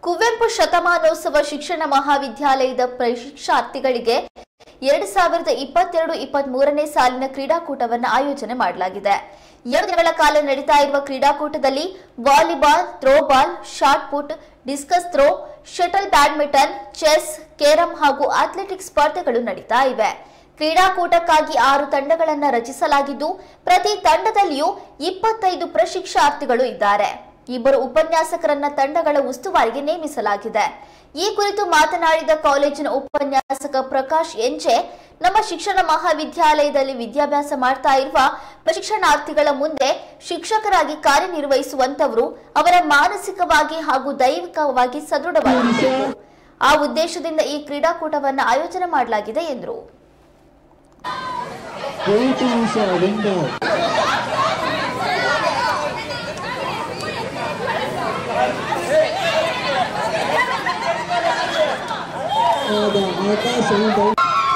ಕುವೆಂಪು ಶತಮಾನೋತ್ಸವ ಶಿಕ್ಷಣ ಮಹಾವಿದ್ಯಾಲಯದ ಪ್ರಶಿಕ್ಷಾರ್ಥಿಗಳಿಗೆ ಎರಡು ಸಾವಿರದ ಇಪ್ಪತ್ತೆರಡು ಇಪ್ಪತ್ತ್ ಮೂರನೇ ಸಾಲಿನ ಕ್ರೀಡಾಕೂಟವನ್ನು ಆಯೋಜನೆ ಮಾಡಲಾಗಿದೆ ಎರಡು ದಿನಗಳ ಕಾಲ ನಡೀತಾ ಇರುವ ಕ್ರೀಡಾಕೂಟದಲ್ಲಿ volleyball throwball shot put discus throw shuttle badminton chess carrom ಹಾಗೂ ಅಥ್ಲೆಟಿಕ್ಸ್ ಸ್ಪರ್ಧೆಗಳು ನಡೀತಾ ಇವೆ ಕ್ರೀಡಾಕೂಟಕ್ಕಾಗಿ ಆರು ತಂಡಗಳನ್ನು ರಚಿಸಲಾಗಿದ್ದು ಪ್ರತಿ ತಂಡದಲ್ಲಿಯೂ ಇಪ್ಪತ್ತೈದು ಪ್ರಶಿಕ್ಷಾರ್ಥಿಗಳು ಇದ್ದಾರೆ ಇಬ್ಬರು ಉಪನ್ಯಾಸಕರನ್ನ ತಂಡಗಳ ಉಸ್ತುವಾರಿಗೆ ನೇಮಿಸಲಾಗಿದೆ ಈ ಕುರಿತು ಮಾತನಾಡಿದ ಕಾಲೇಜಿನ ಉಪನ್ಯಾಸಕ ಪ್ರಕಾಶ್ ಎಂಜೆ ನಮ್ಮ ಶಿಕ್ಷಣ ಮಹಾವಿದ್ಯಾಲಯದಲ್ಲಿ ವಿದ್ಯಾಭ್ಯಾಸ ಮಾಡ್ತಾ ಇರುವ ಪ್ರಶಿಕ್ಷಣಾರ್ಥಿಗಳ ಮುಂದೆ ಶಿಕ್ಷಕರಾಗಿ ಕಾರ್ಯನಿರ್ವಹಿಸುವಂತವರು ಅವರ ಮಾನಸಿಕವಾಗಿ ಹಾಗೂ ದೈವಿಕವಾಗಿ ಸದೃಢವಾಗಿರಬೇಕು ಆ ಉದ್ದೇಶದಿಂದ ಈ ಕ್ರೀಡಾಕೂಟವನ್ನು ಆಯೋಜನೆ ಮಾಡಲಾಗಿದೆ ಎಂದರು Waiting for window. ಆದ ಆಕಾಶ window.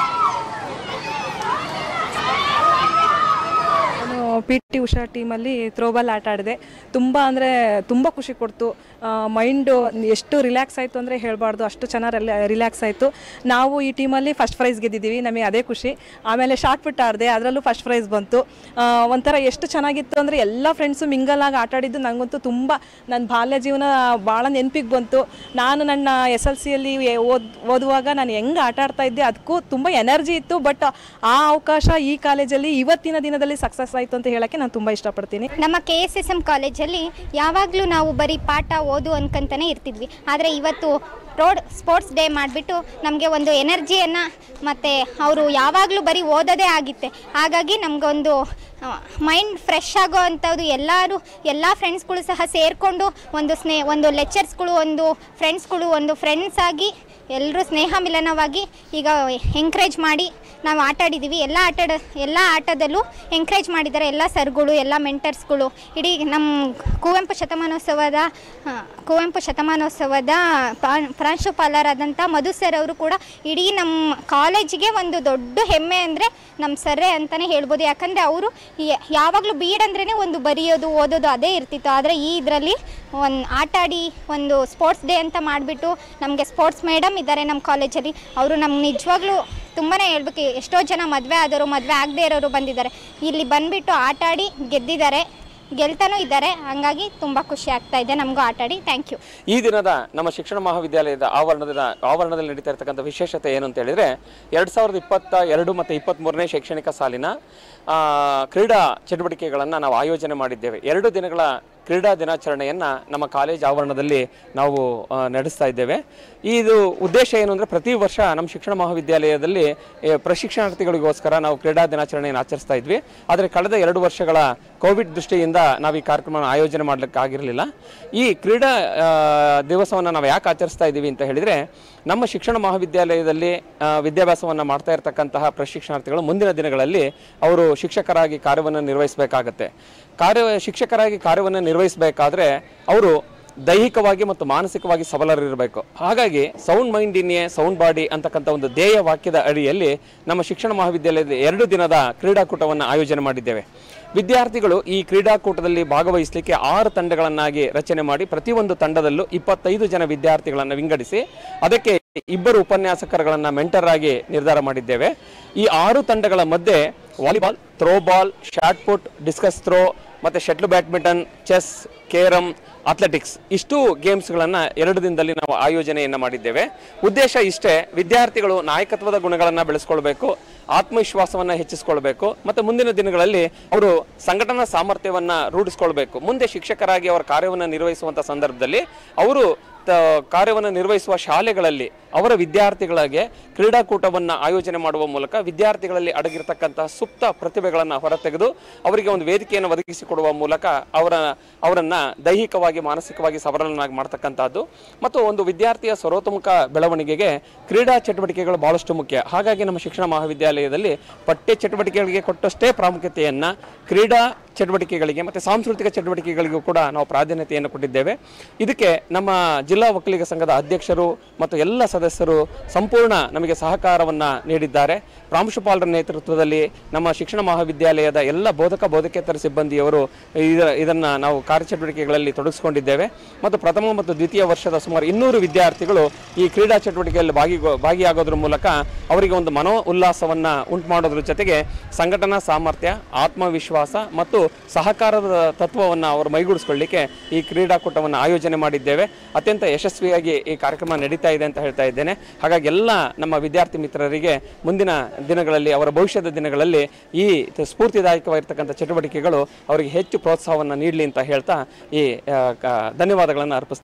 ನಾನು ಪಿ ಟಿ ಉಷಾ ಟೀಮಲ್ಲಿ ಥ್ರೋಬಾಲ್ ಆಟ ಆಡಿದೆ ತುಂಬ ಅಂದರೆ ತುಂಬ ಖುಷಿ ಕೊಡ್ತು ಮೈಂಡು ಎಷ್ಟು ರಿಲ್ಯಾಕ್ಸ್ ಆಯಿತು ಅಂದರೆ ಹೇಳಬಾರ್ದು ಅಷ್ಟು ಚೆನ್ನಾಗಿ ರಿಲ್ಯಾಕ್ಸ್ ಆಯಿತು ನಾವು ಈ ಟೀಮಲ್ಲಿ ಫಸ್ಟ್ ಪ್ರೈಸ್ ಗೆದ್ದಿದ್ದೀವಿ ನಮಗೆ ಅದೇ ಖುಷಿ ಆಮೇಲೆ ಶಾರ್ಟ್ ಪುಟ್ ಆಡಿದೆ ಅದರಲ್ಲೂ ಫಸ್ಟ್ ಪ್ರೈಸ್ ಬಂತು ಆ, ಒಂಥರ ಎಷ್ಟು ಚೆನ್ನಾಗಿತ್ತು ಅಂದರೆ ಎಲ್ಲ ಫ್ರೆಂಡ್ಸು ಮಿಂಗಲಾಗಿ ಆಟ ಆಡಿದ್ದು ನನಗಂತೂ ತುಂಬ ನನ್ನ ಬಾಲ್ಯ ಜೀವನ ಭಾಳ ನೆನಪಿಗೆ ಬಂತು ನಾನು ನನ್ನ ಎಸ್ ಎಲ್ ಸಿಯಲ್ಲಿ ಓದ್ ಓದುವಾಗ ನಾನು ಹೆಂಗೆ ಆಟ ಆಡ್ತಾ ಇದ್ದೆ ಅದಕ್ಕೂ ತುಂಬ ಎನರ್ಜಿ ಇತ್ತು ಬಟ್ ಆ ಅವಕಾಶ ಈ ಕಾಲೇಜಲ್ಲಿ ಇವತ್ತಿನ ದಿನದಲ್ಲಿ ಸಕ್ಸಸ್ ಆಯಿತು ಅಂತ ಹೇಳೋಕ್ಕೆ ನಾನು ತುಂಬ ಇಷ್ಟಪಡ್ತೀನಿ ನಮ್ಮ ಕೆ ಎಸ್ ಎಸ್ ಎಮ್ ಕಾಲೇಜಲ್ಲಿ ಯಾವಾಗಲೂ ನಾವು ಬರೀ ಪಾಠ ಓದು ಅನ್ಕೊಂತಾನೆ ಇರ್ತಿದ್ವಿ ಆದರೆ ಇವತ್ತು ರೋಡ್ ಸ್ಪೋರ್ಟ್ಸ್ ಡೇ ಮಾಡಿಬಿಟ್ಟು ನಮಗೆ ಒಂದು ಎನರ್ಜಿಯನ್ನು ಮತ್ತು ಅವರು ಯಾವಾಗಲೂ ಬರೀ ಓದೋದೇ ಆಗಿತ್ತೆ ಹಾಗಾಗಿ ನಮಗೊಂದು ಮೈಂಡ್ ಫ್ರೆಶ್ ಆಗೋ ಅಂಥದ್ದು ಎಲ್ಲರೂ ಎಲ್ಲ ಫ್ರೆಂಡ್ಸ್ಗಳು ಸಹ ಸೇರಿಕೊಂಡು ಒಂದು ಸ್ನೇ ಒಂದು ಲೆಕ್ಚರ್ಸ್ಗಳು ಒಂದು ಫ್ರೆಂಡ್ಸ್ಗಳು ಒಂದು ಫ್ರೆಂಡ್ಸ್ ಆಗಿ ಎಲ್ಲರೂ ಸ್ನೇಹ ಮಿಲನವಾಗಿ ಈಗ ಎಂಕರೇಜ್ ಮಾಡಿ ನಾವು ಆಟ ಆಡಿದ್ದೀವಿ ಎಲ್ಲ ಆಟ ಎಲ್ಲ ಆಟದಲ್ಲೂ ಎಂಕರೇಜ್ ಮಾಡಿದ್ದಾರೆ ಎಲ್ಲ ಸರ್ಗಳು ಎಲ್ಲ ಮೆಂಟರ್ಸ್ಗಳು ಇಡೀ ನಮ್ಮ ಕುವೆಂಪು ಶತಮಾನೋತ್ಸವದ ಆ, ಕುವೆಂಪು ಶತಮಾನೋತ್ಸವದ ಪ್ರಾ- ಪ್ರಾಂಶುಪಾಲರಾದಂಥ ಮಧು ಸರ್ ಅವರು ಕೂಡ ಇಡೀ ನಮ್ಮ ಕಾಲೇಜಿಗೆ ಒಂದು ದೊಡ್ಡ ಹೆಮ್ಮೆ ಅಂದರೆ ನಮ್ಮ ಸರ್ರೇ ಅಂತಲೇ ಹೇಳ್ಬೋದು ಯಾಕಂದರೆ ಅವರು ಯಾವಾಗಲೂ ಬೀಡ್ ಅಂದ್ರೇ ಒಂದು ಬರೆಯೋದು ಓದೋದು ಅದೇ ಇರ್ತಿತ್ತು ಆದರೆ ಈ ಇದರಲ್ಲಿ ಒಂದು ಆಟ ಆಡಿ ಒಂದು ಸ್ಪೋರ್ಟ್ಸ್ ಡೇ ಅಂತ ಮಾಡಿಬಿಟ್ಟು ನಮಗೆ ಸ್ಪೋರ್ಟ್ಸ್ ಮೇಡಮ್ ಇದ್ದಾರೆ ನಮ್ಮ ಕಾಲೇಜಲ್ಲಿ ಅವರು ನಮ್ಗೆ ನಿಜವಾಗ್ಲೂ ತುಂಬಾ ಹೇಳ್ಬೇಕು ಎಷ್ಟೋ ಜನ ಮದುವೆ ಆದವರು ಮದುವೆ ಆಗದೆ ಇರೋರು ಬಂದಿದ್ದಾರೆ ಇಲ್ಲಿ ಬಂದುಬಿಟ್ಟು ಆಟ ಆಡಿ ಗೆದ್ದಿದ್ದಾರೆ ಗೆಲ್ತಾನೂ ಇದ್ದಾರೆ ಹಾಗಾಗಿ ತುಂಬ ಖುಷಿ ಆಗ್ತಾ ಇದೆ ನಮಗೂ ಆಟ ಆಡಿ ಥ್ಯಾಂಕ್ ಯು ಈ ದಿನದ ನಮ್ಮ ಶಿಕ್ಷಣ ಮಹಾವಿದ್ಯಾಲಯದ ಆವರಣದ ಆವರಣದಲ್ಲಿ ನಡೀತಾ ಇರತಕ್ಕಂಥ ವಿಶೇಷತೆ ಏನು ಅಂತ ಹೇಳಿದ್ರೆ ಎರಡು ಸಾವಿರದ ಇಪ್ಪತ್ತ ಎರಡು ಮತ್ತು ಇಪ್ಪತ್ತ್ಮೂರನೇ ಶೈಕ್ಷಣಿಕ ಸಾಲಿನ ಆ, ಕ್ರೀಡಾ ಚಟುವಟಿಕೆಗಳನ್ನು ನಾವು ಆಯೋಜನೆ ಮಾಡಿದ್ದೇವೆ ಎರಡು ದಿನಗಳ ಕ್ರೀಡಾ ದಿನಾಚರಣೆಯನ್ನು ನಮ್ಮ ಕಾಲೇಜ್ ಆವರಣದಲ್ಲಿ ನಾವು ಆ, ನಡೆಸ್ತಾ ಇದ್ದೇವೆ ಇದು ಉದ್ದೇಶ ಏನು ಅಂದರೆ ಪ್ರತಿ ವರ್ಷ ನಮ್ಮ ಶಿಕ್ಷಣ ಮಹಾವಿದ್ಯಾಲಯದಲ್ಲಿ ಏ, ಪ್ರಶಿಕ್ಷಣಾರ್ಥಿಗಳಿಗೋಸ್ಕರ ನಾವು ಕ್ರೀಡಾ ದಿನಾಚರಣೆಯನ್ನು ಆಚರಿಸ್ತಾ ಇದ್ವಿ ಆದರೆ ಕಳೆದ ಎರಡು ವರ್ಷಗಳ ಕೋವಿಡ್ ದೃಷ್ಟಿಯಿಂದ ನಾವು ಈ ಕಾರ್ಯಕ್ರಮವನ್ನು ಆಯೋಜನೆ ಮಾಡಲಿಕ್ಕೆ ಆಗಿರಲಿಲ್ಲ ಈ ಕ್ರೀಡಾ ದಿವಸವನ್ನು ನಾವು ಯಾಕೆ ಆಚರಿಸ್ತಾ ಇದ್ದೀವಿ ಅಂತ ಹೇಳಿದರೆ ನಮ್ಮ ಶಿಕ್ಷಣ ಮಹಾವಿದ್ಯಾಲಯದಲ್ಲಿ ಆ, ವಿದ್ಯಾಭ್ಯಾಸವನ್ನು ಮಾಡ್ತಾ ಇರತಕ್ಕಂತಹ ಪ್ರಶಿಕ್ಷಣಾರ್ಥಿಗಳು ಮುಂದಿನ ದಿನಗಳಲ್ಲಿ ಅವರು ಶಿಕ್ಷಕರಾಗಿ ಕಾರ್ಯವನ್ನು ನಿರ್ವಹಿಸಬೇಕಾಗತ್ತೆ ಕಾರ್ಯ ಶಿಕ್ಷಕರಾಗಿ ಕಾರ್ಯವನ್ನು ನಿರ್ವಹಿಸಬೇಕಾದ್ರೆ ಅವರು ದೈಹಿಕವಾಗಿ ಮತ್ತು ಮಾನಸಿಕವಾಗಿ ಸಬಲರಿರಬೇಕು ಹಾಗಾಗಿ sound mind in a sound body ಅಂತಕ್ಕಂಥ ಒಂದು ಧ್ಯೇಯ ವಾಕ್ಯದ ಅಡಿಯಲ್ಲಿ ನಮ್ಮ ಶಿಕ್ಷಣ ಮಹಾವಿದ್ಯಾಲಯದ ಎರಡು ದಿನದ ಕ್ರೀಡಾಕೂಟವನ್ನು ಆಯೋಜನೆ ಮಾಡಿದ್ದೇವೆ ವಿದ್ಯಾರ್ಥಿಗಳು ಈ ಕ್ರೀಡಾಕೂಟದಲ್ಲಿ ಭಾಗವಹಿಸಲಿಕ್ಕೆ ಆರು ತಂಡಗಳನ್ನಾಗಿ ರಚನೆ ಮಾಡಿ ಪ್ರತಿಯೊಂದು ತಂಡದಲ್ಲೂ ಇಪ್ಪತ್ತೈದು ಜನ ವಿದ್ಯಾರ್ಥಿಗಳನ್ನು ವಿಂಗಡಿಸಿ ಅದಕ್ಕೆ ಇಬ್ಬರು ಉಪನ್ಯಾಸಕರುಗಳನ್ನು ಮೆಂಟರ್ ಆಗಿ ನಿರ್ಧಾರ ಮಾಡಿದ್ದೇವೆ ಈ ಆರು ತಂಡಗಳ ಮಧ್ಯೆ volleyball throwball shot put discus throw ಮತ್ತು shuttle badminton chess carrom athletics ಇಷ್ಟು ಗೇಮ್ಸ್ಗಳನ್ನು ಎರಡು ದಿನದಲ್ಲಿ ನಾವು ಆಯೋಜನೆಯನ್ನು ಮಾಡಿದ್ದೇವೆ ಉದ್ದೇಶ ಇಷ್ಟೇ ವಿದ್ಯಾರ್ಥಿಗಳು ನಾಯಕತ್ವದ ಗುಣಗಳನ್ನು ಬೆಳೆಸ್ಕೊಳ್ಬೇಕು ಆತ್ಮವಿಶ್ವಾಸವನ್ನು ಹೆಚ್ಚಿಸ್ಕೊಳ್ಬೇಕು ಮತ್ತು ಮುಂದಿನ ದಿನಗಳಲ್ಲಿ ಅವರು ಸಂಘಟನಾ ಸಾಮರ್ಥ್ಯವನ್ನು ರೂಢಿಸ್ಕೊಳ್ಬೇಕು ಮುಂದೆ ಶಿಕ್ಷಕರಾಗಿ ಅವರ ಕಾರ್ಯವನ್ನು ನಿರ್ವಹಿಸುವಂಥ ಸಂದರ್ಭದಲ್ಲಿ ಅವರು ತ- ಕಾರ್ಯವನ್ನು ನಿರ್ವಹಿಸುವ ಶಾಲೆಗಳಲ್ಲಿ ಅವರ ವಿದ್ಯಾರ್ಥಿಗಳಿಗೆ ಕ್ರೀಡಾಕೂಟವನ್ನು ಆಯೋಜನೆ ಮಾಡುವ ಮೂಲಕ ವಿದ್ಯಾರ್ಥಿಗಳಲ್ಲಿ ಅಡಗಿರ್ತಕ್ಕಂತಹ ಸುಪ್ತ ಪ್ರತಿಭೆಗಳನ್ನು ಹೊರತೆಗೆದು ಅವರಿಗೆ ಒಂದು ವೇದಿಕೆಯನ್ನು ಒದಗಿಸಿಕೊಡುವ ಮೂಲಕ ಅವರ ಅವರನ್ನು ದೈಹಿಕವಾಗಿ ಮಾನಸಿಕವಾಗಿ ಸಬಲನಾಗಿ ಮಾಡ್ತಕ್ಕಂಥದ್ದು ಮತ್ತು ಒಂದು ವಿದ್ಯಾರ್ಥಿಯ ಸರ್ವತೋಮುಖ ಬೆಳವಣಿಗೆಗೆ ಕ್ರೀಡಾ ಚಟುವಟಿಕೆಗಳು ಬಹಳಷ್ಟು ಮುಖ್ಯ ಹಾಗಾಗಿ ನಮ್ಮ ಶಿಕ್ಷಣ ಮಹಾವಿದ್ಯಾಲಯದಲ್ಲಿ ಪಠ್ಯ ಚಟುವಟಿಕೆಗಳಿಗೆ ಕೊಟ್ಟಷ್ಟೇ ಪ್ರಾಮುಖ್ಯತೆಯನ್ನು ಕ್ರೀಡಾ ಚಟುವಟಿಕೆಗಳಿಗೆ ಮತ್ತು ಸಾಂಸ್ಕೃತಿಕ ಚಟುವಟಿಕೆಗಳಿಗೂ ಕೂಡ ನಾವು ಪ್ರಾಧಾನ್ಯತೆಯನ್ನು ಕೊಟ್ಟಿದ್ದೇವೆ ಇದಕ್ಕೆ ನಮ್ಮ ಜಿಲ್ಲಾ ಒಕ್ಕಲಿಗ ಸಂಘದ ಅಧ್ಯಕ್ಷರು ಮತ್ತು ಎಲ್ಲ ಸದಸ್ಯರು ಸಂಪೂರ್ಣ ನಮಗೆ ಸಹಕಾರವನ್ನು ನೀಡಿದ್ದಾರೆ ಪ್ರಾಂಶುಪಾಲರ ನೇತೃತ್ವದಲ್ಲಿ ನಮ್ಮ ಶಿಕ್ಷಣ ಮಹಾವಿದ್ಯಾಲಯದ ಎಲ್ಲ ಬೋಧಕ ಬೋಧಕೇತರ ಸಿಬ್ಬಂದಿಯವರು ಇದ ಇದನ್ನು ನಾವು ಕಾರ್ಯಚಟುವಟಿಕೆಗಳಲ್ಲಿ ತೊಡಗಿಸಿಕೊಂಡಿದ್ದೇವೆ ಮತ್ತು ಪ್ರಥಮ ಮತ್ತು ದ್ವಿತೀಯ ವರ್ಷದ ಸುಮಾರು ಇನ್ನೂರು ವಿದ್ಯಾರ್ಥಿಗಳು ಈ ಕ್ರೀಡಾ ಚಟುವಟಿಕೆಯಲ್ಲಿ ಭಾಗಿ ಭಾಗಿಯಾಗೋದ್ರ ಮೂಲಕ ಅವರಿಗೆ ಒಂದು ಮನೋ ಉಲ್ಲಾಸವನ್ನು ಉಂಟು ಮಾಡೋದ್ರ ಜೊತೆಗೆ ಸಂಘಟನಾ ಸಾಮರ್ಥ್ಯ ಆತ್ಮವಿಶ್ವಾಸ ಮತ್ತು ಸಹಕಾರದ ತತ್ವವನ್ನು ಅವರು ಮೈಗೂಡಿಸ್ಕೊಳ್ಳಿಕ್ಕೆ ಈ ಕ್ರೀಡಾಕೂಟವನ್ನು ಆಯೋಜನೆ ಮಾಡಿದ್ದೇವೆ ಅತ್ಯಂತ ಯಶಸ್ವಿಯಾಗಿ ಈ ಕಾರ್ಯಕ್ರಮ ನಡೀತಾ ಇದೆ ಅಂತ ಹೇಳ್ತಾ ಇದ್ದೇನೆ ಹಾಗಾಗಿ ಎಲ್ಲ ನಮ್ಮ ವಿದ್ಯಾರ್ಥಿ ಮಿತ್ರರಿಗೆ ಮುಂದಿನ ದಿನಗಳಲ್ಲಿ ಅವರ ಭವಿಷ್ಯದ ದಿನಗಳಲ್ಲಿ ಈ ಸ್ಫೂರ್ತಿದಾಯಕವಾಗಿರ್ತಕ್ಕಂಥ ಚಟುವಟಿಕೆಗಳು ಅವರಿಗೆ ಹೆಚ್ಚು ಪ್ರೋತ್ಸಾಹವನ್ನು ನೀಡಲಿ ಅಂತ ಹೇಳ್ತಾ ಈ ಆ, ಕ- ಧನ್ಯವಾದಗಳನ್ನು ಅರ್ಪಿಸ್ತಾ